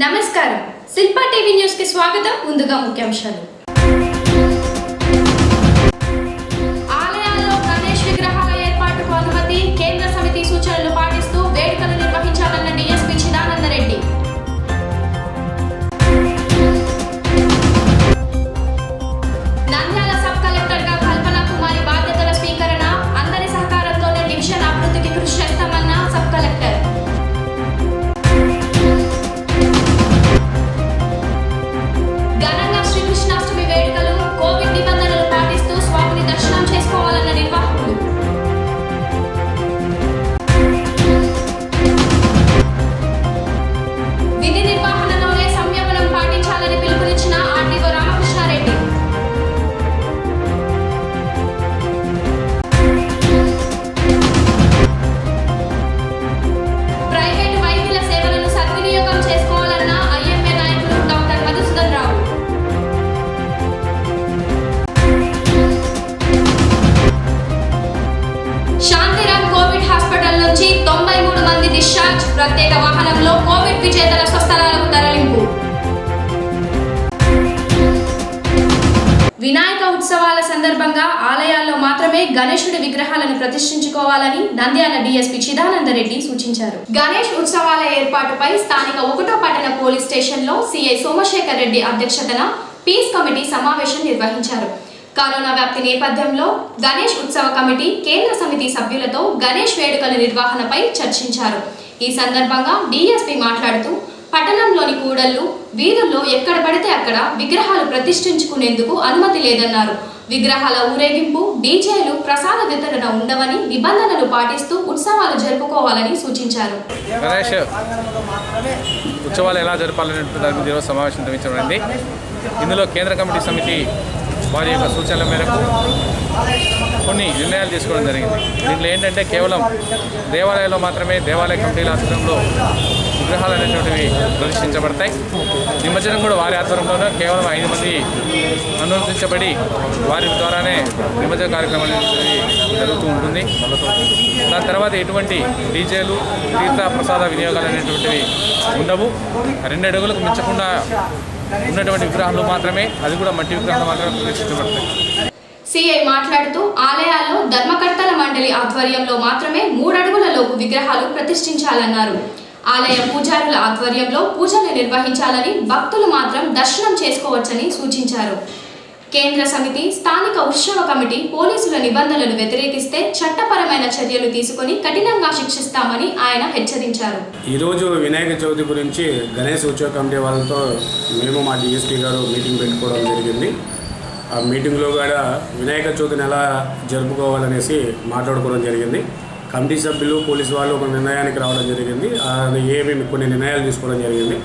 నమస్కారం Shilpa TV news కి స్వాగతం ముందుగా ముఖ్యాంశాలు ఆలయాల్లో గణేష్ విగ్రహాల ఏర్పాటుకు అనుమతి కేంద్ర సమితి సూచనలు పాటిస్తూ వేడుకలు నిర్వహించాలన్న DSP Chidananda Reddy Nandyal sub collector గా కల్పన కుమారి బాధ్యతల స్వీకరణ అందరి సహకారంతోనే డివిజన్ అభివృద్ధికి కృషి చేస్తామన్న సబ్ కలెక్టర్ ఘనంగా శ్రీకృష్ణాష్టమి వేడుకలు కోవిడ్ నిబంధనలు పాటిస్తూ స్వామిని దర్శనం చేసుకోవాలన్న నిర్వాహకులు విధి నిర్వహణలోనే సంయమనం పాటించాలని పిలుపునిచ్చిన ఆర్డీఓ రామకృష్ణారెడ్డి ప్రైవేటు వైద్యుల సేవలను సద్వినియోగం చేసుకోవాలన్న ఐఎంఏ నాయకులు doctor Madhusudan Rao Shantiram covid hospital నుంచి తొంభై మూడు మంది డిశ్చార్జ్ ప్రత్యేక వాహనంలో కోవిడ్ విజేతల స్వస్థలాలకు తరలింపు వినాయక ఉత్సవాల సందర్భంగా ఆలయాల్లో మాత్రమే గణేశుడి విగ్రహాలను ప్రతిష్ఠించుకోవాలని నంద్యాల డీఎస్పీ చిదానందరెడ్డి సూచించారు గణేష్ ఉత్సవాల ఏర్పాటుపై స్థానిక ఒకటో పట్టణ పోలీస్ స్టేషన్లో సిఐ సోమశేఖర్ రెడ్డి అధ్యక్షతన పీస్ కమిటీ సమావేశం నిర్వహించారు కరోనా వ్యాప్తి నేపథ్యంలో గణేష్ ఉత్సవ కమిటీ కేంద్ర సమితి సభ్యులతో గణేష్ వేడుకల నిర్వహణపై చర్చించారు ఈ సందర్భంగా డీఎస్పీ మాట్లాడుతూ పట్టణంలోని కూడళ్లు వీధుల్లో ఎక్కడ పడితే అక్కడ విగ్రహాలు ప్రతిష్ఠించుకునేందుకు అనుమతి లేదన్నారు విగ్రహాల ఊరేగింపు డీజేలు ప్రసాద వితరణ ఉండవని నిబంధనలు పాటిస్తూ ఉత్సవాలు జరుపుకోవాలని సూచించారు గణేష్ ఉత్సవాలు ఎలా జరపాలనే దాని మీద ఈరోజు సమావేశం నిర్వహించబడింది ఇందులో కేంద్ర కమిటీ సమితి వారి యొక్క సూచనల మేరకు కొన్ని నిర్ణయాలు తీసుకోవడం జరిగింది దీంట్లో ఏంటంటే కేవలం దేవాలయాల్లో మాత్రమే దేవాలయ కమిటీల ఆధ్వర్యంలో విగ్రహాలు అనేటువంటివి ప్రదర్శించబడతాయి నిమజ్జనం కూడా వారి ఆధ్వర్యంలోనే కేవలం ఐదు మంది అనుమతించబడి వారి ద్వారానే నిమజ్జన కార్యక్రమం అనేది జరుగుతూ ఉంటుంది దాని తర్వాత ఎటువంటి డీజేలు తీర్థ ప్రసాద వినియోగాలు అనేటువంటివి ఉండవు రెండు అడుగులకు మించకుండా ఉన్నటువంటి విగ్రహాలు మాత్రమే అది కూడా మట్టి విగ్రహాలు మాత్రమే ప్రదర్శించబడతాయి సిఐ మాట్లాడుతూ ఆలయాల్లో ధర్మకర్తల మండలి ఆధ్వర్యంలో మాత్రమే మూడడుగుల లోపు విగ్రహాలు ప్రతిష్ఠించాలన్నారు ఆలయ పూజారుల ఆధ్వర్యంలో పూజలు నిర్వహించాలని భక్తులు మాత్రం దర్శనం చేసుకోవచ్చని సూచించారు కేంద్ర సమితి స్థానిక ఉత్సవ కమిటీ పోలీసుల నిబంధనలు వ్యతిరేకిస్తే చట్టపరమైన చర్యలు తీసుకొని కఠినంగా శిక్షిస్తామని ఆయన హెచ్చరించారు ఈరోజు వినాయక చవితి గురించి గణేష్ ఉత్సవ కమిటీ వాళ్ళతో మేము మా డిఎస్పీ గారు మీటింగ్ పెట్టుకోవడం జరిగింది ఆ మీటింగ్లో కూడా వినాయక చవితిని ఎలా జరుపుకోవాలనేసి మాట్లాడుకోవడం జరిగింది కమిటీ సభ్యులు పోలీసు వాళ్ళు ఒక నిర్ణయానికి రావడం జరిగింది అది ఏమేమి కొన్ని నిర్ణయాలు తీసుకోవడం జరిగింది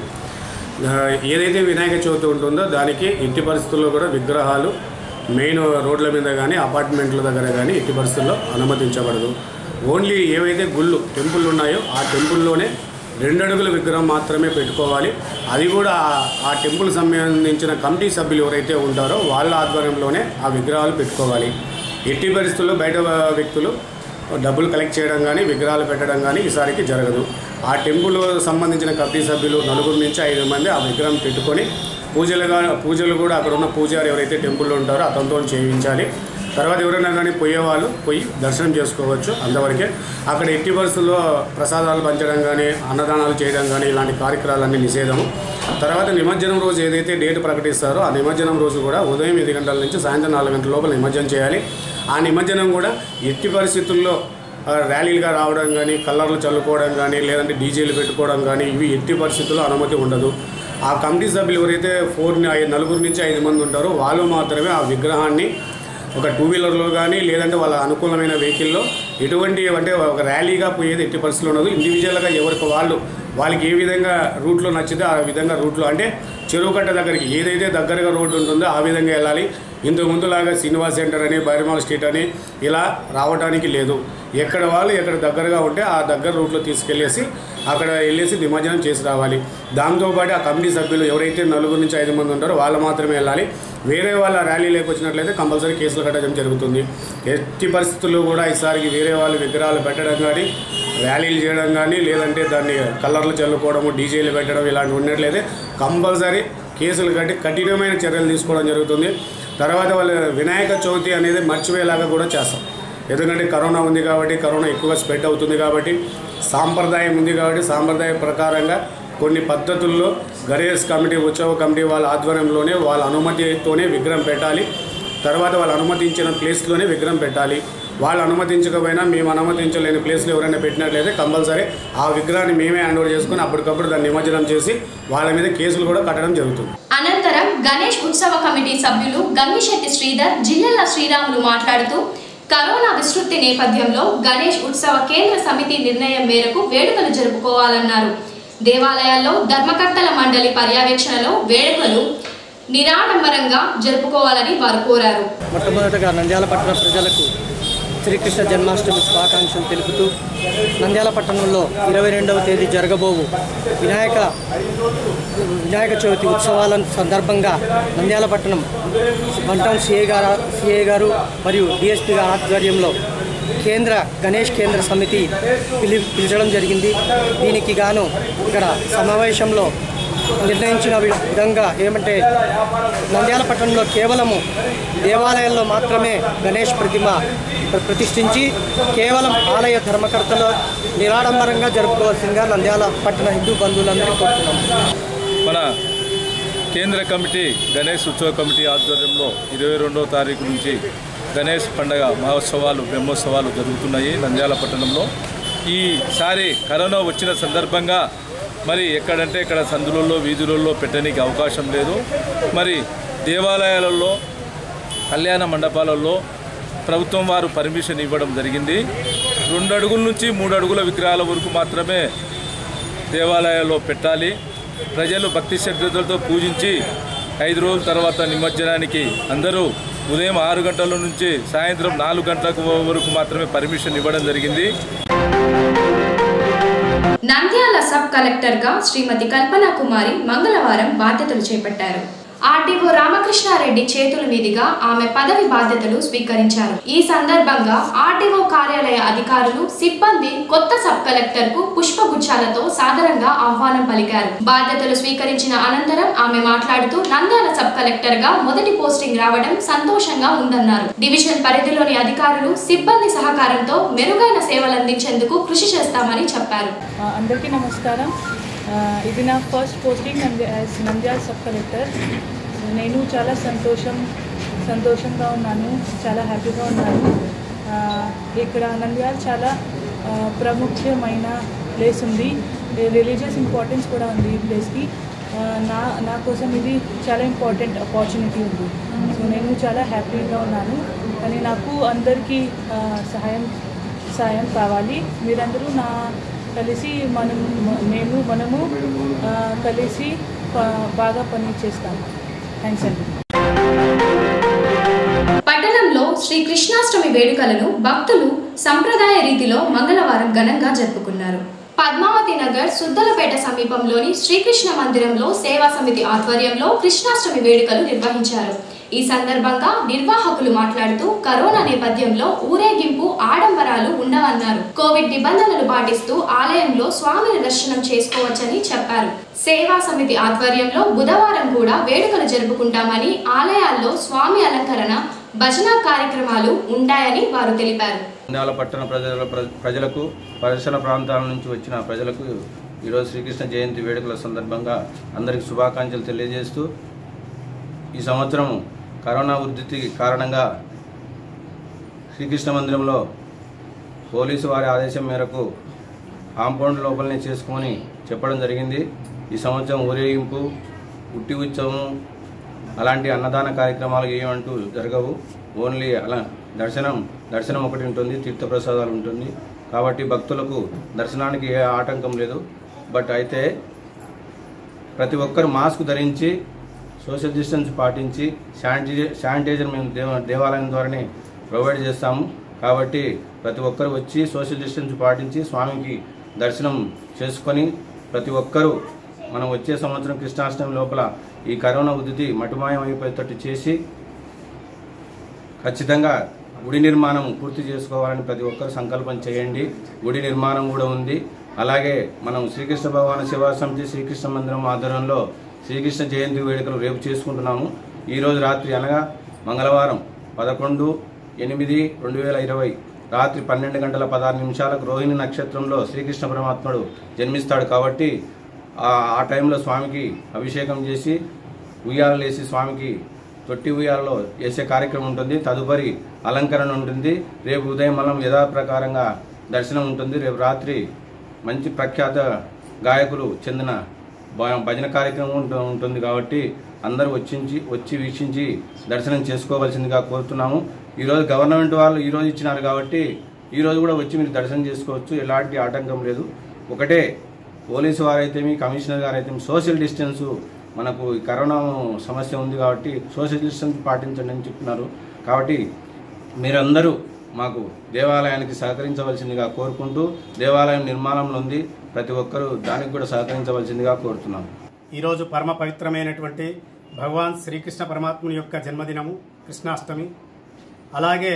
ఆ, ఏదైతే వినాయక చవితి ఉంటుందో దానికి ఎట్టి పరిస్థితుల్లో కూడా విగ్రహాలు మెయిన్ రోడ్ల మీద కానీ అపార్ట్మెంట్ల దగ్గర కానీ ఎట్టి పరిస్థితుల్లో అనుమతించబడదు ఓన్లీ ఏవైతే గుళ్ళు టెంపుల్ ఉన్నాయో ఆ టెంపుల్లోనే రెండు అడుగుల విగ్రహం మాత్రమే పెట్టుకోవాలి అది కూడా ఆ- ఆ టెంపుల్ సంబంధించిన కమిటీ సభ్యులు ఎవరైతే ఉంటారో వాళ్ళ ఆధ్వర్యంలోనే ఆ విగ్రహాలు పెట్టుకోవాలి ఎట్టి పరిస్థితుల్లో బయట వ్యక్తులు డబ్బులు కలెక్ట్ చేయడం కానీ విగ్రహాలు పెట్టడం కానీ ఈసారికి జరగదు ఆ టెంపుల్ సంబంధించిన కమిటీ సభ్యులు నలుగురు నుంచి ఐదు మంది ఆ విగ్రహం పెట్టుకొని పూజలుగా పూజలు కూడా అక్కడ ఉన్న పూజారి ఎవరైతే టెంపుల్లో ఉంటారో అతనితో చేయించాలి తర్వాత ఎవరైనా కానీ పోయేవాళ్ళు పోయి దర్శనం చేసుకోవచ్చు అంతవరకే అక్కడ ఎట్టి పరిస్థితుల్లో ప్రసాదాలు పంచడం కానీ అన్నదానాలు చేయడం కానీ ఇలాంటి కార్యక్రమాలన్నీ నిషేధము తర్వాత నిమజ్జనం రోజు ఏదైతే డేట్ ప్రకటిస్తారో ఆ నిమజ్జనం రోజు కూడా ఉదయం ఎనిమిది గంటల నుంచి సాయంత్రం నాలుగు గంటల లోపల నిమజ్జనం చేయాలి ఆ నిమజ్జనం కూడా ఎట్టి పరిస్థితుల్లో ఆ, ర్యాలీలుగా రావడం కానీ కలర్లు చల్లుకోవడం కానీ లేదంటే డీజేలు పెట్టుకోవడం కానీ ఇవి ఎట్టి పరిస్థితుల్లో అనుమతి ఉండదు ఆ కమిటీ సభ్యులు ఎవరైతే ఫోర్ నలుగురు నుంచి ఐదు మంది ఉంటారో వాళ్ళు మాత్రమే ఆ విగ్రహాన్ని ఒక టూ వీలర్లో కానీ లేదంటే వాళ్ళ అనుకూలమైన వెహికల్లో ఎటువంటి అంటే ఒక ర్యాలీగా పోయేది ఎట్టి పరిస్థితులు ఉండదు ఇండివిజువల్గా ఎవరికి వాళ్ళు వాళ్ళకి ఏ విధంగా రూట్లో నచ్చితే ఆ విధంగా రూట్లో అంటే చెరువు కట్ట దగ్గరికి ఏదైతే దగ్గరగా రోడ్డు ఉంటుందో ఆ విధంగా వెళ్ళాలి ఇంతకు ముందులాగా శ్రీనివాస్ సెంటర్ అని బైరమాల్ స్ట్రీట్ అని ఇలా రావడానికి లేదు ఎక్కడ వాళ్ళు ఎక్కడ దగ్గరగా ఉంటే ఆ దగ్గర రూట్లో తీసుకెళ్ళేసి అక్కడ వెళ్ళేసి నిమజ్జనం చేసి రావాలి దాంతోపాటు ఆ కమిటీ సభ్యులు ఎవరైతే నలుగురు నుంచి ఐదు మంది ఉంటారో వాళ్ళు మాత్రమే వెళ్ళాలి వేరే వాళ్ళ ర్యాలీ లేకొచ్చినట్లయితే కంపల్సరీ కేసులు కట్టడం జరుగుతుంది ఎట్టి పరిస్థితుల్లో కూడా ఈసారికి వేరే వాళ్ళు విగ్రహాలు పెట్టడం కానీ ర్యాలీలు చేయడం కానీ లేదంటే దాన్ని కలర్లు చల్లుకోవడము డీజేలు పెట్టడం ఇలాంటివి ఉన్నట్లయితే కంపల్సరీ కేసులు కట్టి కఠినమైన చర్యలు తీసుకోవడం జరుగుతుంది తర్వాత వాళ్ళ వినాయక చవితి అనేది మర్చిపోయేలాగా కూడా చేస్తాం ఎందుకంటే కరోనా ఉంది కాబట్టి కరోనా ఎక్కువ స్ప్రెడ్ అవుతుంది కాబట్టి సాంప్రదాయం ఉంది కాబట్టి సాంప్రదాయ ప్రకారంగా కొన్ని పద్ధతుల్లో గణేష్ కమిటీ ఉత్సవ కమిటీ వాళ్ళ ఆధ్వర్యంలోనే వాళ్ళ అనుమతితోనే విగ్రహం పెట్టాలి తర్వాత వాళ్ళు అనుమతించిన ప్లేస్లోనే విగ్రహం పెట్టాలి వాళ్ళు అనుమతించకపోయినా మేము అనుమతించలేని ప్లేస్లో ఎవరైనా పెట్టినట్లయితే కంపల్సరీ ఆ విగ్రహాన్ని మేమే హ్యాండ్ ఓవర్ చేసుకుని అప్పటికప్పుడు దాన్ని నిమజ్జనం చేసి వాళ్ళ మీద కేసులు కూడా కట్టడం జరుగుతుంది అనంతరం గణేష్ ఉత్సవ కమిటీ సభ్యులు గంగిశెట్టి శ్రీధర్ జిల్లెల శ్రీరాములు మాట్లాడుతూ కరోనా విస్తృతి నేపథ్యంలో గణేష్ ఉత్సవ కేంద్ర సమితి నిర్ణయం మేరకు వేడుకలు జరుపుకోవాలన్నారు దేవాలయాల్లో ధర్మకర్తల మండలి పర్యవేక్షణలో వేడుకలు నిరాడంబరంగా జరుపుకోవాలని వారు కోరారు మొట్టమొదటగా నంద్యాల పట్టణ ప్రజలకు శ్రీకృష్ణ జన్మాష్టమి శుభాకాంక్షలు తెలుపుతూ నంద్యాల పట్టణంలో ఇరవై రెండవ తేదీ జరగబోవు వినాయక వినాయక చవితి ఉత్సవాల సందర్భంగా నంద్యాల పట్టణం వన్ టౌన్ సిఏ గారు సిఏ గారు మరియు డిఎస్పీ గారి ఆధ్వర్యంలో కేంద్ర గణేష్ కేంద్ర సమితి పిలి పిలిచడం జరిగింది దీనికి గాను ఇక్కడ సమావేశంలో నిర్ణయించిన వి- విధంగా ఏమంటే నంద్యాల పట్టణంలో కేవలము దేవాలయాల్లో మాత్రమే గణేష్ ప్రతిమ ప్ర- ప్రతిష్ఠించి కేవలం ఆలయ ధర్మకర్తలు నిరాడంబరంగా జరుపుకోవాల్సిందిగా నంద్యాల పట్టణ హిందూ బంధువులందరికీ కోరుతున్నాం మన కేంద్ర కమిటీ గణేష్ ఉత్సవ కమిటీ ఆధ్వర్యంలో ఇరవై రెండవ తారీఖు నుంచి గణేష్ పండగ మహోత్సవాలు బ్రహ్మోత్సవాలు జరుగుతున్నాయి నంద్యాల పట్టణంలో ఈసారి కరోనా వచ్చిన సందర్భంగా మరి ఎక్కడంటే ఇక్కడ సందులలో వీధులలో పెట్టడానికి అవకాశం లేదు మరి దేవాలయాలలో కళ్యాణ మండపాలలో ప్రభుత్వం వారు పర్మిషన్ ఇవ్వడం జరిగింది రెండు అడుగుల నుంచి మూడు అడుగుల విగ్రహాల వరకు మాత్రమే దేవాలయాల్లో పెట్టాలి ప్రజలు భక్తి శ్రద్ధలతో పూజించి ఐదు రోజుల తర్వాత నిమజ్జనానికి అందరూ ఉదయం ఆరు గంటల నుంచి సాయంత్రం నాలుగు గంటల వరకు మాత్రమే పర్మిషన్ ఇవ్వడం జరిగింది నంద్యాల సబ్ కలెక్టర్ గా శ్రీమతి కల్పన కుమారి మంగళవారం బాధ్యతలు చేపట్టారు ఆర్డీఓ రామకృష్ణారెడ్డి చేతుల మీదుగా ఆమె పదవి బాధ్యతలు స్వీకరించారు ఈ సందర్భంగా ఆర్డీఓ కార్యాలయ అధికారులు సిబ్బంది కొత్త సబ్ కలెక్టర్ కు పుష్పగుచ్చాలతో సాదరంగా ఆహ్వానం పలికారు బాధ్యతలు స్వీకరించిన అనంతరం ఆమె మాట్లాడుతూ నంద్యాల సబ్ కలెక్టర్ గా మొదటి పోస్టింగ్ రావడం సంతోషంగా ఉందన్నారు డివిజన్ పరిధిలోని అధికారులు సిబ్బంది సహకారంతో మెరుగైన సేవలందించేందుకు కృషి చేస్తామని చెప్పారు ఆ, అందరికీ నమస్కారం ఆ, ఇది నా ఫస్ట్ పోస్టింగ్ నంద్య యాజ్ నంద్యాల సబ్ కలెక్టర్ నేను చాలా సంతోషం సంతోషంగా ఉన్నాను చాలా హ్యాపీగా ఉన్నాను ఆ, ఇక్కడ నంద్యాల చాలా ఆ, ప్రముఖమైన ప్లేస్ ఉంది రిలీజియస్ ఇంపార్టెన్స్ కూడా ఉంది ఈ ప్లేస్కి ఆ, నా నా కోసం ఇది చాలా ఇంపార్టెంట్ ఆపర్చునిటీ ఉంది సో నేను చాలా హ్యాపీగా ఉన్నాను కానీ నాకు అందరికీ ఆ, సహాయం సాయం కావాలి మీరందరూ నా కలిసి మనం నేను మనము ఆ, కలిసి ప- బాగా పని చేస్తాము థ్యాంక్స్ అండి పట్టణంలో శ్రీ కృష్ణాష్టమి వేడుకలను భక్తులు సంప్రదాయ రీతిలో మంగళవారం ఘనంగా జరుపుకున్నారు పద్మావతి నగర్ సుద్దలపేట సమీపంలోని శ్రీకృష్ణ మందిరంలో సేవా సమితి ఆధ్వర్యంలో కృష్ణాష్టమి వేడుకలు నిర్వహించారు ఈ సందర్భంగా నిర్వాహకులు మాట్లాడుతూ కరోనా నేపథ్యంలో ఊరేగింపు ఆడంబరాలు ఉండవన్నారు కోవిడ్ నిబంధనలు పాటిస్తూ ఆలయంలో స్వామిని దర్శనం చేసుకోవచ్చని చెప్పారు సేవా సమితి ఆధ్వర్యంలో బుధవారం కూడా వేడుకలు జరుపుకుంటామని ఆలయాల్లో స్వామి అలంకరణ భజన కార్యక్రమాలు ఉంటాయని వారు తెలిపారు నంద్యాల పట్టణ ప్రజల ప్ర- ప్రజలకు పరిసర ప్రాంతాల నుంచి వచ్చిన ప్రజలకు ఈరోజు శ్రీకృష్ణ జయంతి వేడుకల సందర్భంగా అందరికి శుభాకాంక్షలు తెలియజేస్తూ ఈ సంవత్సరం కరోనా ఉధృతి కారణంగా శ్రీకృష్ణ మందిరంలో పోలీసు వారి ఆదేశం మేరకు కాంపౌండ్ లోపలనే చేసుకొని చెప్పడం జరిగింది ఈ సంవత్సరం ఊరేగింపు ఉట్టి ఉత్సవం అలాంటి అన్నదాన కార్యక్రమాలు ఏమంటూ జరగవు ఓన్లీ అలా దర్శనం దర్శనం ఒకటి ఉంటుంది తీర్థప్రసాదాలు ఉంటుంది కాబట్టి భక్తులకు దర్శనానికి ఏ ఆటంకం లేదు బట్ అయితే ప్రతి ఒక్కరు మాస్క్ ధరించి సోషల్ డిస్టెన్స్ పాటించి శానిటైజర్ శానిటైజర్ మేము దేవ దేవాలయం ద్వారానే ప్రొవైడ్ చేస్తాము కాబట్టి ప్రతి ఒక్కరు వచ్చి సోషల్ డిస్టెన్స్ పాటించి స్వామికి దర్శనం చేసుకొని ప్రతి ఒక్కరూ మనం వచ్చే సంవత్సరం కృష్ణాష్టమి లోపల ఈ కరోనా ఉద్ధృతి మటుమాయం అయిపోయేటట్టు చేసి ఖచ్చితంగా గుడి నిర్మాణం పూర్తి చేసుకోవాలని ప్రతి ఒక్కరు సంకల్పం చేయండి గుడి నిర్మాణం కూడా ఉంది అలాగే మనం శ్రీకృష్ణ భగవాన్ సేవా సమితి శ్రీకృష్ణ మందిరం ఆధ్వర్యంలో శ్రీకృష్ణ జయంతి వేడుకలు రేపు చేసుకుంటున్నాము ఈరోజు రాత్రి అనగా మంగళవారం పదకొండు ఎనిమిది రెండు వేల ఇరవై రాత్రి పన్నెండు గంటల పదహారు నిమిషాలకు రోహిణి నక్షత్రంలో శ్రీకృష్ణ పరమాత్ముడు జన్మిస్తాడు కాబట్టి ఆ ఆ టైంలో స్వామికి అభిషేకం చేసి ఉయ్యాలలు వేసి స్వామికి తొట్టి ఉయ్యాలలో వేసే కార్యక్రమం ఉంటుంది తదుపరి అలంకరణ ఉంటుంది రేపు ఉదయం మనం యథాప్రకారంగా దర్శనం ఉంటుంది రేపు రాత్రి మంచి ప్రఖ్యాత గాయకులు చెందిన భ- భజన కార్యక్రమం ఉంటు- ఉంటుంది కాబట్టి అందరూ వచ్చించి వచ్చి వీక్షించి దర్శనం చేసుకోవాల్సిందిగా కోరుతున్నాము ఈరోజు గవర్నమెంట్ వాళ్ళు ఈరోజు ఇచ్చినారు కాబట్టి ఈరోజు కూడా వచ్చి మీరు దర్శనం చేసుకోవచ్చు ఎలాంటి ఆటంకం లేదు ఒకటే పోలీసు వారైతేమి కమిషనర్ గారైతేమి సోషల్ డిస్టెన్స్ మనకు ఈ కరోనా సమస్య ఉంది కాబట్టి సోషల్ డిస్టెన్స్ పాటించండి అని చెప్తున్నారు కాబట్టి మీరందరూ మాకు దేవాలయానికి సహకరించవలసిందిగా కోరుకుంటూ దేవాలయం నిర్మాణంలో ఉంది ప్రతి ఒక్కరూ దానికి కూడా సహకరించవలసిందిగా కోరుతున్నాం ఈరోజు పరమ పవిత్రమైనటువంటి భగవాన్ శ్రీకృష్ణ పరమాత్ముని యొక్క జన్మదినము కృష్ణాష్టమి అలాగే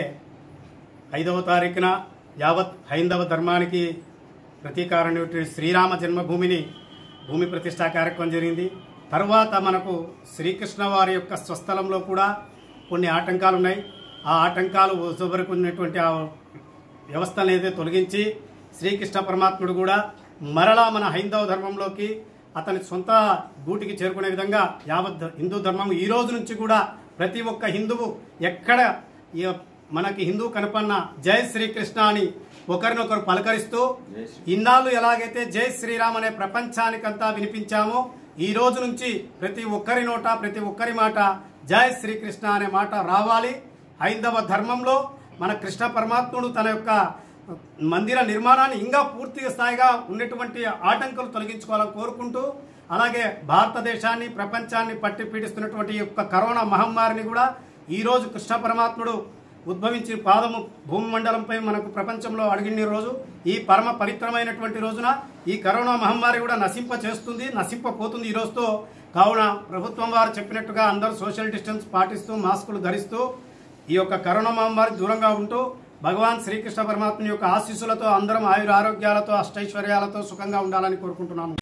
ఐదవ తారీఖున యావత్ హైందవ ధర్మానికి ప్రతీకారమైనటువంటి శ్రీరామ జన్మభూమిని భూమి ప్రతిష్టా కార్యక్రమం జరిగింది తర్వాత మనకు శ్రీకృష్ణ వారి యొక్క స్వస్థలంలో కూడా కొన్ని ఆటంకాలు ఉన్నాయి ఆ ఆటంకాలు వరకు ఉన్నటువంటి ఆ వ్యవస్థను ఏదైతే తొలగించి శ్రీకృష్ణ పరమాత్ముడు కూడా మరలా మన హైందవ ధర్మంలోకి అతని సొంత గూటికి చేరుకునే విధంగా యావత్ హిందూ ధర్మం ఈ రోజు నుంచి కూడా ప్రతి ఒక్క హిందువు ఎక్కడ ఈ మనకి హిందూ కనపన్న జై శ్రీకృష్ణ అని ఒకరినొకరు పలకరిస్తూ ఇన్నాళ్ళు ఎలాగైతే జై శ్రీరామ్ అనే ప్రపంచానికంతా వినిపించామో ఈ రోజు నుంచి ప్రతి ఒక్కరి నోట ప్రతి ఒక్కరి మాట జై శ్రీకృష్ణ అనే మాట రావాలి హైందవ ధర్మంలో మన కృష్ణ పరమాత్ముడు తన యొక్క మందిర నిర్మాణాన్ని ఇంకా పూర్తి స్థాయిగా ఉన్నటువంటి ఆటంకాలు తొలగించుకోవాలని కోరుకుంటూ అలాగే భారతదేశాన్ని ప్రపంచాన్ని పట్టి పీడిస్తున్నటువంటి ఈ యొక్క కరోనా మహమ్మారిని కూడా ఈ రోజు కృష్ణ పరమాత్ముడు ఉద్భవించిన పాదము భూమి మండలంపై మనకు ప్రపంచంలో అడిగిన రోజు ఈ పరమ పవిత్రమైనటువంటి రోజున ఈ కరోనా మహమ్మారి కూడా నశింప చేస్తుంది నశింపపోతుంది ఈ రోజుతో కావున ప్రభుత్వం వారు చెప్పినట్టుగా అందరూ సోషల్ డిస్టెన్స్ పాటిస్తూ మాస్కులు ధరిస్తూ ఈ యొక్క కరోనా మహమ్మారి దూరంగా ఉంటూ భగవాన్ శ్రీకృష్ణ పరమాత్మ యొక్క ఆశీస్సులతో అందరం ఆయుర ఆరోగ్యాలతో అష్టైశ్వర్యాలతో సుఖంగా ఉండాలని కోరుకుంటున్నాను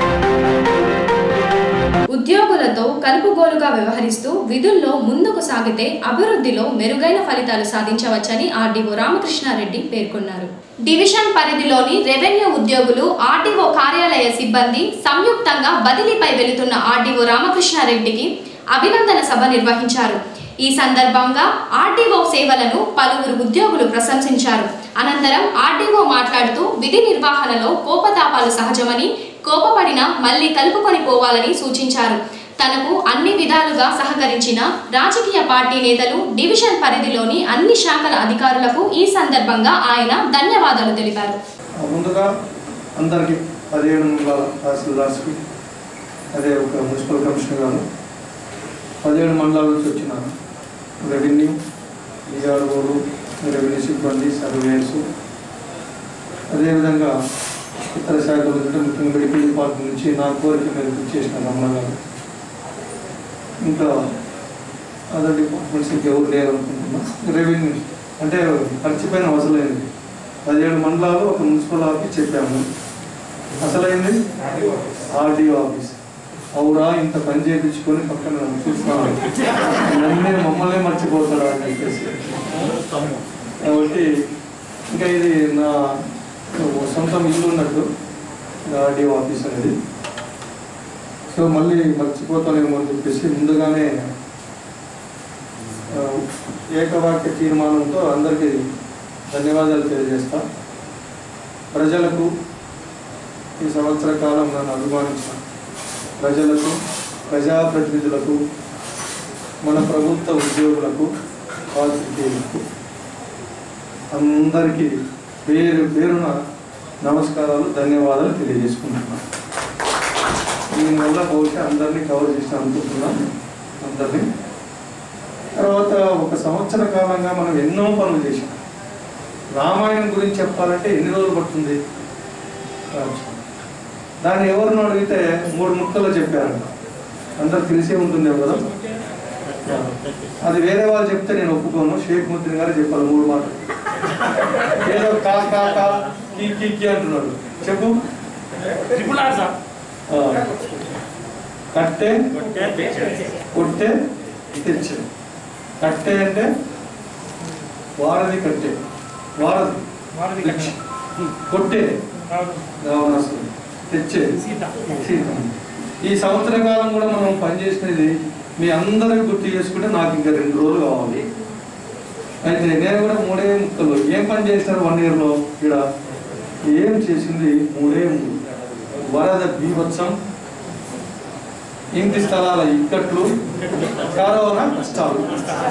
ఉద్యోగులతో కలుపుగోలుగా వ్యవహరిస్తూ విధుల్లో ముందుకు సాగితే అభివృద్ధిలో మెరుగైన ఫలితాలు సాధించవచ్చని ఆర్డీఓ రామకృష్ణారెడ్డి పేర్కొన్నారు డివిజన్ పరిధిలోని రెవెన్యూ ఉద్యోగులు ఆర్డీఓ కార్యాలయ సిబ్బంది సంయుక్తంగా బదిలీపై వెళుతున్న ఆర్డీఓ రామకృష్ణారెడ్డికి అభినందన సభ నిర్వహించారు ఈ సందర్భంగా ఆర్డీఓ సేవలను పలువురు ఉద్యోగులు ప్రశంసించారు అనంతరం ఆర్డీఓ మాట్లాడుతూ విధి నిర్వహణలో కోపతాపాలు సహజమని కోపపడినా మళ్ళీ కలుపుకొని పోవాలని సూచించారు తనకు అన్ని విధాలుగా సహకరించిన రాజకీయ పార్టీ నేతలు డివిజన్ పరిధిలోని అన్ని శాఖల అధికారులకు ఈ సందర్భంగా ఆయన ధన్యవాదాలు తెలిపారు ముందుగా అందరికీ పదిహేడు మండలాల తహసీల్దార్స్కి అదే ఒక మున్సిపల్ కమిషనర్ గారు పదిహేడు మండలాల నుంచి వచ్చిన రెవెన్యూ ఈఆర్ఓలు రెవెన్యూ సిబ్బంది సర్వేయర్స్ అదేవిధంగా ఇతర శాఖల నుంచి ముఖ్యంగా మెడికల్ డిపార్ట్మెంట్ నుంచి నా కోరిక మేరకు చేసిన రమణ గారు ఇంకా అదర్ డిపార్ట్మెంట్స్ ఇంకెవరు లేరు అనుకుంటున్నా రెవెన్యూ అంటే మర్చిపోయిన అవసరమైంది పదిహేడు మండలాలు ఒక మున్సిపల్ ఆఫీస్ చెప్పాము అసలైంది ఆర్డీఓ ఆఫీస్ అవురా ఇంత పని చేయించుకొని పక్కన చూస్తున్నాను నన్నే మమ్మల్ని మర్చిపోతాడా అని చెప్పేసి కాబట్టి ఇంకా ఇది నా సొంతం ఇల్లు ఉన్నట్టు ఆర్డీఓ ఆఫీస్ అనేది సో మళ్ళీ మర్చిపోతానేమో అని చెప్పేసి ముందుగానే ఆ, ఏకవాక్య తీర్మానంతో అందరికీ ధన్యవాదాలు తెలియజేస్తా ప్రజలకు ఈ సంవత్సర కాలం నన్ను అభిమానించిన ప్రజలకు ప్రజాప్రతినిధులకు మన ప్రభుత్వ ఉద్యోగులకు పాత్రికేయులకు అందరికీ పేరు పేరున నమస్కారాలు ధన్యవాదాలు తెలియజేసుకుంటున్నాను దీనివల్ల బహుశా అందరినీ కవర్ చేసిన అనుకుంటున్నాను అందరినీ తర్వాత ఒక సంవత్సర కాలంగా మనం ఎన్నో పనులు చేశాం రామాయణం గురించి చెప్పాలంటే ఎన్ని రోజులు పడుతుంది దాన్ని ఎవరిని అడిగితే మూడు ముక్కలు చెప్పారంట అందరు తెలిసే ఉంటుందేమో కదా అది వేరే వాళ్ళు చెప్తే నేను ఒప్పుకోను షేక్ ముద్దిన్ గారు చెప్పాలి మూడు మాటలు ఏదో కా కా కా కీ కీ కీ అంటున్నాడు చెప్పు ఆ. కట్టే కొట్టే తెచ్చే కట్టే అంటే వారది కట్టే వారది లక్ష్యం కొట్టే రావణాసురుడు తెచ్చే సీత ఈ సంవత్సర కాలం కూడా మనం పనిచేసినది మీ అందరికి గుర్తు చేసుకుంటే నాకు ఇంకా రెండు రోజులు కావాలి అయితే నేను కూడా మూడే ముక్కలు ఏం పని చేస్తారు వన్ ఇయర్లో ఇక్కడ ఏం చేసింది మూడే మూడు వరద బీభత్సం ఇంటి స్థలాల ఇక్కట్లు కరోనా కష్టాలు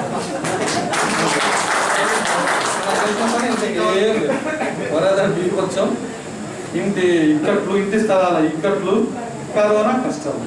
ఏం లేదు. వరద బీభత్సం ఇంటి ఇక్కట్లు ఇంటి స్థలాల ఇక్కట్లు కరోనా కష్టాలు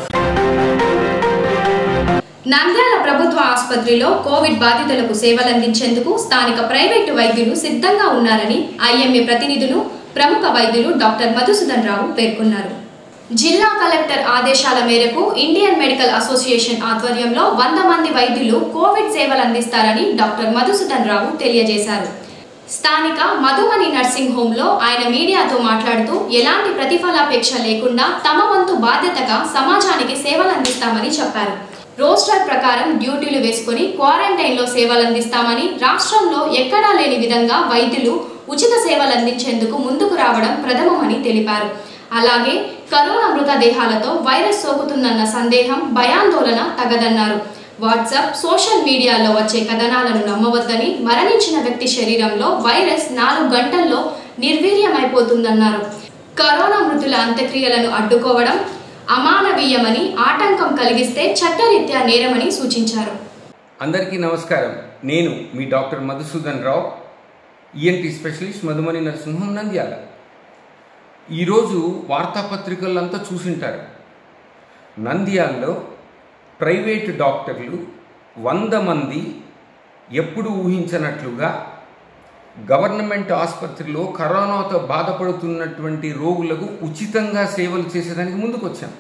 నంద్యాల ప్రభుత్వ ఆసుపత్రిలో కోవిడ్ బాధితులకు సేవలందించేందుకు స్థానిక ప్రైవేటు వైద్యులు సిద్ధంగా ఉన్నారని ఐఎంఏ ప్రతినిధులు ప్రముఖ వైద్యులు డాక్టర్ మధుసూదన్ రావు పేర్కొన్నారు జిల్లా కలెక్టర్ ఆదేశాల మేరకు ఇండియన్ మెడికల్ అసోసియేషన్ ఆధ్వర్యంలో వంద మంది వైద్యులు కోవిడ్ సేవలు అందిస్తారని డాక్టర్ మధుసూదన్ రావు తెలియజేశారు స్థానిక మధుమణి నర్సింగ్ హోంలో ఆయన మీడియాతో మాట్లాడుతూ ఎలాంటి ప్రతిఫలాపేక్ష లేకుండా తమ వంతు బాధ్యతగా సమాజానికి సేవలు అందిస్తామని చెప్పారు రోస్టర్ ప్రకారం డ్యూటీలు వేసుకుని క్వారంటైన్లో సేవలు అందిస్తామని రాష్ట్రంలో ఎక్కడా లేని విధంగా వైద్యులు ఉచిత సేవలు అందించేందుకు ముందుకు రావడం ప్రథమమని తెలిపారు అలాగే కరోనా మృతదేహాలతో వైరస్ సోకుతుందన్న సందేహం భయాందోళన తగదన్నారు వాట్సాప్ సోషల్ మీడియాలో వచ్చే కథనాలను నమ్మవద్దని మరణించిన వ్యక్తి శరీరంలో వైరస్ నాలుగు గంటల్లో నిర్వీర్యమైపోతుందన్నారు కరోనా మృతుల అంత్యక్రియలను అడ్డుకోవడం అమానవీయమని ఆటంకం కలిగిస్తే చట్టరీత్యా నేరమని సూచించారు అందరికీ నమస్కారం నేను మీ doctor Madhusudan Rao ENT specialist Madhumani Narasimham Nandyal ఈరోజు వార్తాపత్రికలంతా చూసింటారు నంద్యాలలో ప్రైవేటు డాక్టర్లు వంద మంది ఎప్పుడు ఊహించనట్లుగా గవర్నమెంట్ ఆసుపత్రిలో కరోనాతో బాధపడుతున్నటువంటి రోగులకు ఉచితంగా సేవలు చేసేదానికి ముందుకు వచ్చాం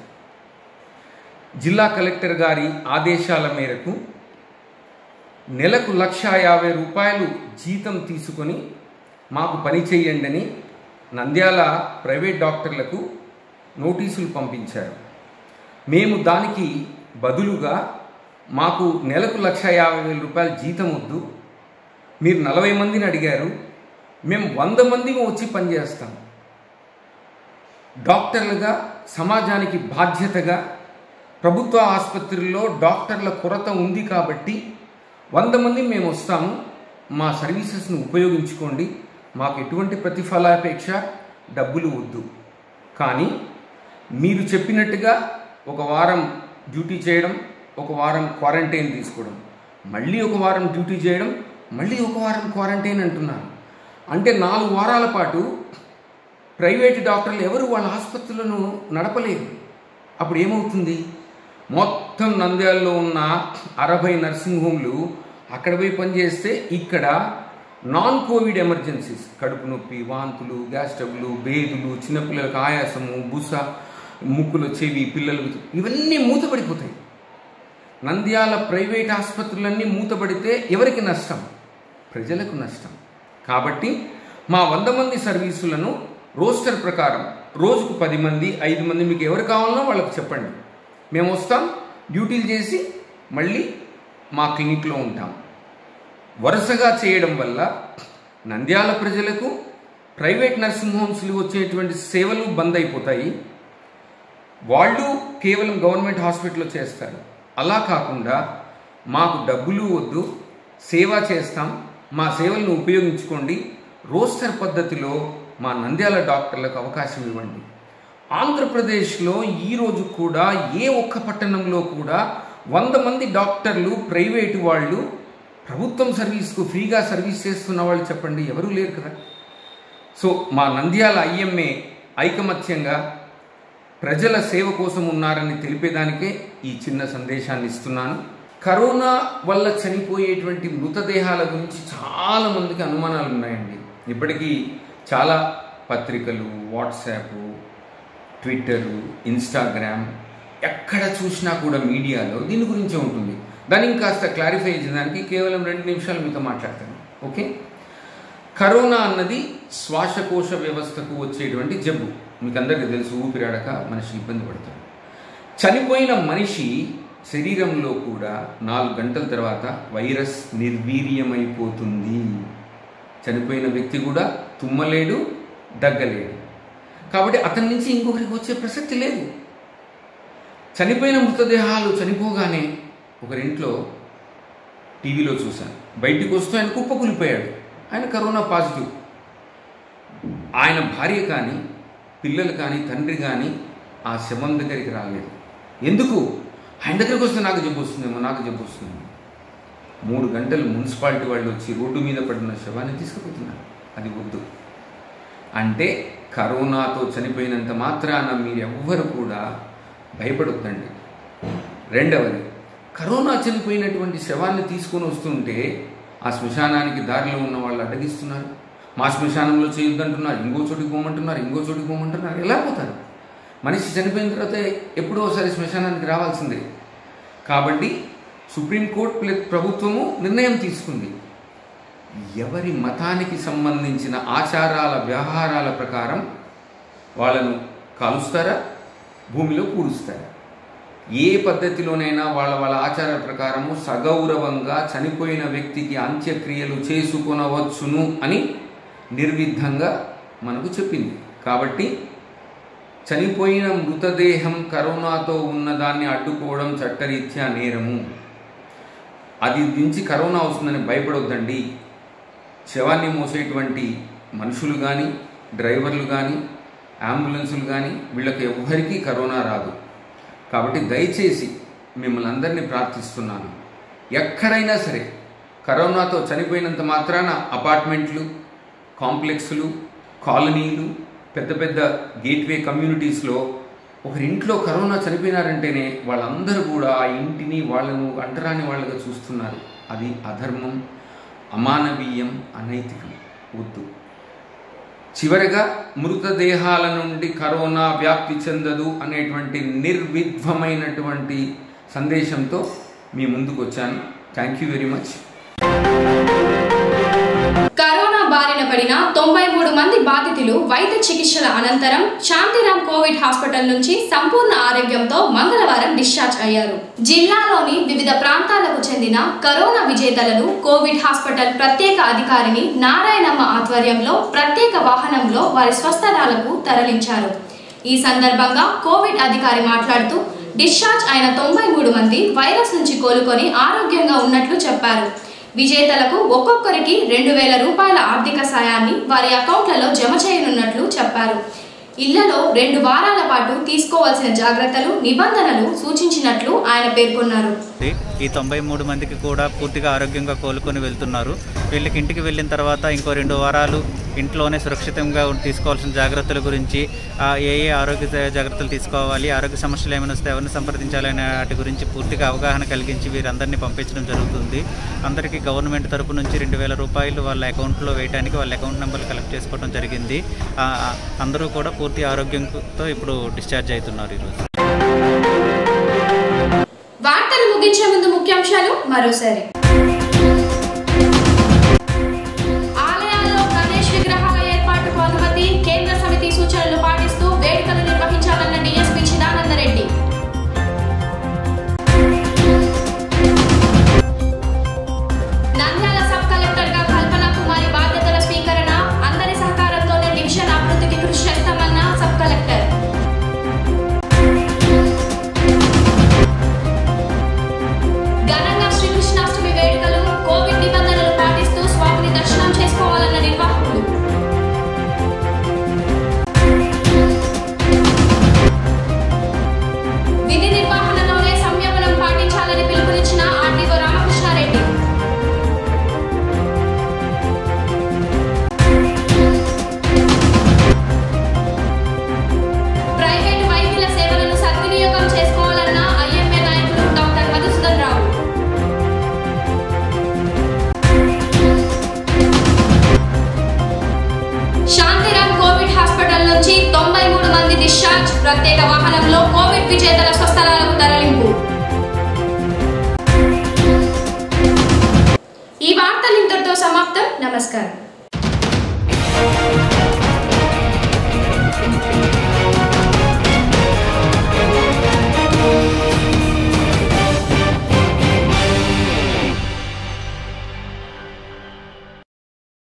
జిల్లా కలెక్టర్ గారి ఆదేశాల మేరకు నెలకు లక్ష యాభై రూపాయలు జీతం తీసుకొని మాకు పని చేయండి అని నంద్యాల ప్రైవేట్ డాక్టర్లకు నోటీసులు పంపించారు మేము దానికి బదులుగా మాకు నెలకు లక్ష యాభై వేల రూపాయల జీతం వద్దు మీరు నలభై మందిని అడిగారు మేము వంద మంది వచ్చి పనిచేస్తాం డాక్టర్లుగా సమాజానికి బాధ్యతగా ప్రభుత్వ ఆసుపత్రుల్లో డాక్టర్ల కొరత ఉంది కాబట్టి వంద మంది మేము వస్తాము మా సర్వీసెస్ను ఉపయోగించుకోండి మాకు ఎటువంటి ప్రతిఫలాపేక్ష డబ్బులు వద్దు కానీ మీరు చెప్పినట్టుగా ఒక వారం డ్యూటీ చేయడం ఒక వారం క్వారంటైన్ తీసుకోవడం మళ్ళీ ఒక వారం డ్యూటీ చేయడం మళ్ళీ ఒక వారం క్వారంటైన్ అంటున్నారు అంటే నాలుగు వారాల పాటు ప్రైవేట్ డాక్టర్లు ఎవరు వాళ్ళ ఆసుపత్రులను నడపలేరు అప్పుడు ఏమవుతుంది మొత్తం నంద్యాలలో ఉన్న అరవై నర్సింగ్ హోమ్లు అక్కడ పోయి పనిచేస్తే ఇక్కడ నాన్ కోవిడ్ ఎమర్జెన్సీస్ కడుపు నొప్పి వాంతులు గ్యాస్ ట్రబులు బేదులు చిన్నపిల్లలకు ఆయాసము బుస ముక్కులో చెవి పిల్లలకు ఇవన్నీ మూతపడిపోతాయి నంద్యాల ప్రైవేట్ ఆసుపత్రులన్నీ మూతపడితే ఎవరికి నష్టం ప్రజలకు నష్టం కాబట్టి మా వంద మంది సర్వీసులను రోస్టర్ ప్రకారం రోజుకు పది మంది ఐదు మంది మీకు ఎవరు కావాలనో వాళ్ళకి చెప్పండి మేము వస్తాం డ్యూటీలు చేసి మళ్ళీ మా క్లినిక్లో ఉంటాం వరుసగా చేయడం వల్ల నంద్యాల ప్రజలకు ప్రైవేట్ నర్సింగ్ హోమ్స్లు వచ్చేటువంటి సేవలు బంద్ అయిపోతాయి వాళ్ళు కేవలం గవర్నమెంట్ హాస్పిటల్లో చేస్తారు అలా కాకుండా మాకు డబ్బులు వద్దు సేవ చేస్తాం మా సేవలను ఉపయోగించుకోండి రోస్టర్ పద్ధతిలో మా నంద్యాల డాక్టర్లకు అవకాశం ఇవ్వండి ఆంధ్రప్రదేశ్లో ఈరోజు కూడా ఏ ఒక్క పట్టణంలో కూడా వంద మంది డాక్టర్లు ప్రైవేటు వాళ్ళు ప్రభుత్వం సర్వీస్కు ఫ్రీగా సర్వీస్ చేస్తున్న వాళ్ళు చెప్పండి ఎవరూ లేరు కదా సో మా నంద్యాల ఐఎంఏ ఐకమత్యంగా ప్రజల సేవ కోసం ఉన్నారని తెలిపేదానికే ఈ చిన్న సందేశాన్ని ఇస్తున్నాను కరోనా వల్ల చనిపోయేటువంటి మృతదేహాల గురించి చాలా మందికి అనుమానాలు ఉన్నాయండి ఇప్పటికీ చాలా పత్రికలు వాట్సాప్ ట్విట్టరు ఇన్స్టాగ్రామ్ ఎక్కడ చూసినా కూడా మీడియాలో దీని గురించే ఉంటుంది దాన్ని ఇంకాస్త క్లారిఫై చేయడానికి కేవలం రెండు నిమిషాలు మీతో మాట్లాడతాను ఓకే కరోనా అన్నది శ్వాసకోశ వ్యవస్థకు వచ్చేటువంటి జబ్బు మీకు అందరికీ తెలుసు ఊపిరాడక మనిషి ఇబ్బంది పడతాడు చనిపోయిన మనిషి శరీరంలో కూడా నాలుగు గంటల తర్వాత వైరస్ నిర్వీర్యమైపోతుంది చనిపోయిన వ్యక్తి కూడా తుమ్మలేడు దగ్గలేడు కాబట్టి అతని నుంచి ఇంకొకరికి వచ్చే ప్రసక్తి లేదు చనిపోయిన మృతదేహాలు చనిపోగానే ఒకరింట్లో టీవీలో చూశాను బయటికి వస్తూ ఆయన కుప్పకూలిపోయాడు ఆయన కరోనా పాజిటివ్ ఆయన భార్య కానీ పిల్లలు కానీ తండ్రి కానీ ఆ శవం దగ్గరికి రాలేదు ఎందుకు ఆయన దగ్గరికి వస్తే నాకు జబ్బు వస్తుందేమో నాకు జబ్బు వస్తుందేమో మూడు గంటలు మున్సిపాలిటీ వాళ్ళు వచ్చి రోడ్డు మీద పడిన శవాన్ని తీసుకుపోతున్నారు అది వద్దు అంటే కరోనాతో చనిపోయినంత మాత్రాన మీరు ఎవ్వరు కూడా భయపడొద్దండి రెండవది కరోనా చనిపోయినటువంటి శవాన్ని తీసుకొని వస్తుంటే ఆ శ్మశానానికి దారిలో ఉన్న వాళ్ళు అడ్డగిస్తున్నారు మా శ్మశానంలో చేయొద్దంటున్నారు ఇంకో చోటికి పోమంటున్నారు ఇంకో చోటికి పోమంటున్నారు ఎలా పోతారు మనిషి చనిపోయిన తర్వాత ఎప్పుడో ఒకసారి శ్మశానానికి రావాల్సిందే కాబట్టి సుప్రీంకోర్టు ప్లస్ ప్రభుత్వము నిర్ణయం తీసుకుంది ఎవరి మతానికి సంబంధించిన ఆచారాల వ్యవహారాల ప్రకారం వాళ్ళను కాలుస్తారా భూమిలో పూడుస్తారా ఏ పద్ధతిలోనైనా వాళ్ళ వాళ్ళ ఆచారాల ప్రకారము సగౌరవంగా చనిపోయిన వ్యక్తికి అంత్యక్రియలు చేసుకొనవచ్చును అని నిర్విధంగా మనకు చెప్పింది కాబట్టి చనిపోయిన మృతదేహం కరోనాతో ఉన్నదాన్ని అడ్డుకోవడం చట్టరీత్యా నేరము అది దించి కరోనా వస్తుందని భయపడొద్దండి శవాన్ని మోసేటువంటి మనుషులు కానీ డ్రైవర్లు కానీ అంబులెన్సులు కానీ వీళ్ళకి ఎవ్వరికీ కరోనా రాదు కాబట్టి దయచేసి మిమ్మల్ని అందరినీ ప్రార్థిస్తున్నాను ఎక్కడైనా సరే కరోనాతో చనిపోయినంత మాత్రాన అపార్ట్మెంట్లు కాంప్లెక్స్లు కాలనీలు పెద్ద పెద్ద గేట్వే కమ్యూనిటీస్లో ఒకరింట్లో కరోనా చనిపోయినారంటేనే వాళ్ళందరూ కూడా ఆ ఇంటిని వాళ్ళను అంటరాని వాళ్ళగా చూస్తున్నారు అది అధర్మం అమానవీయం అనైతికం వద్దు చివరగా మృతదేహాల నుండి కరోనా వ్యాప్తి చెందదు అనేటువంటి నిర్విధ్వమైనటువంటి సందేశంతో మీ ముందుకు వచ్చాను thank you very much corona బారిన పడిన తొంభై మూడు మంది బాధితులు వైద్య చికిత్సల అనంతరం శాంతిరామ్ కోవిడ్ హాస్పిటల్ నుంచి సంపూర్ణ ఆరోగ్యంతో మంగళవారం డిశ్చార్జ్ అయ్యారు జిల్లాలోని వివిధ ప్రాంతాలకు చెందిన కరోనా విజేతలను కోవిడ్ హాస్పిటల్ ప్రత్యేక అధికారిని నారాయణమ్మ ఆధ్వర్యంలో ప్రత్యేక వాహనంలో వారి స్వస్థలాలకు తరలించారు ఈ సందర్భంగా కోవిడ్ అధికారి మాట్లాడుతూ డిశ్చార్జ్ అయిన తొంభై మూడు మంది వైరస్ నుంచి కోలుకొని ఆరోగ్యంగా ఉన్నట్లు చెప్పారు విజేతలకు ఒక్కొక్కరికి రెండు వేల రూపాయల ఆర్థిక సాయాన్ని వారి అకౌంట్లలో జమ చేయనున్నట్లు చెప్పారు ఇళ్లలో రెండు వారాల పాటు తీసుకోవాల్సిన జాగ్రత్తలు నిబంధనలు సూచించినట్లు ఆయన పేర్కొన్నారు ఈ తొంభై మూడు మందికి కూడా పూర్తిగా ఆరోగ్యంగా కోలుకొని వెళ్తున్నారు వీళ్ళకి ఇంటికి వెళ్ళిన తర్వాత ఇంకో రెండు వారాలు ఇంట్లోనే సురక్షితంగా ఉం- తీసుకోవాల్సిన జాగ్రత్తల గురించి ఆ, ఏ ఏ ఆరోగ్య జా- జాగ్రత్తలు తీసుకోవాలి ఆరోగ్య సమస్యలు ఏమైనా వస్తే ఎవరిని సంప్రదించాలనే వాటి గురించి పూర్తిగా అవగాహన కలిగించి వీరందరినీ పంపించడం జరుగుతుంది అందరికీ గవర్నమెంట్ తరపు నుంచి రెండు వేల రూపాయలు వాళ్ళ అకౌంట్లో వేయడానికి వాళ్ళ అకౌంట్ నెంబర్లు కలెక్ట్ చేసుకోవడం జరిగింది ఆ, ఆ, అందరూ కూడా పూర్తి ఆరోగ్యంతో ఇప్పుడు డిశ్చార్జ్ అవుతున్నారు ఈరోజు వార్తలు ముగించే ముందు ముఖ్యాంశాలు మరోసారి ఆలయాల్లో గణేష్ విగ్రహాల ఏర్పాటుకు అనుమతి కేంద్ర సమితి సూచనలు పాటిస్తూ వేడుకలు నిర్వహించాలన్న DSP Chidananda Reddy Nandyal sub collector గా కల్పన కుమారి బాధ్యతల స్వీకరణ అందరి సహకారంతోనే డివిజన్ అభివృద్ధికి కృషి చేస్తామన్న సబ్ కలెక్టర్ ఘనంగా శ్రీకృష్ణాష్టమి ఇంతటితో సమాప్తం నమస్కారం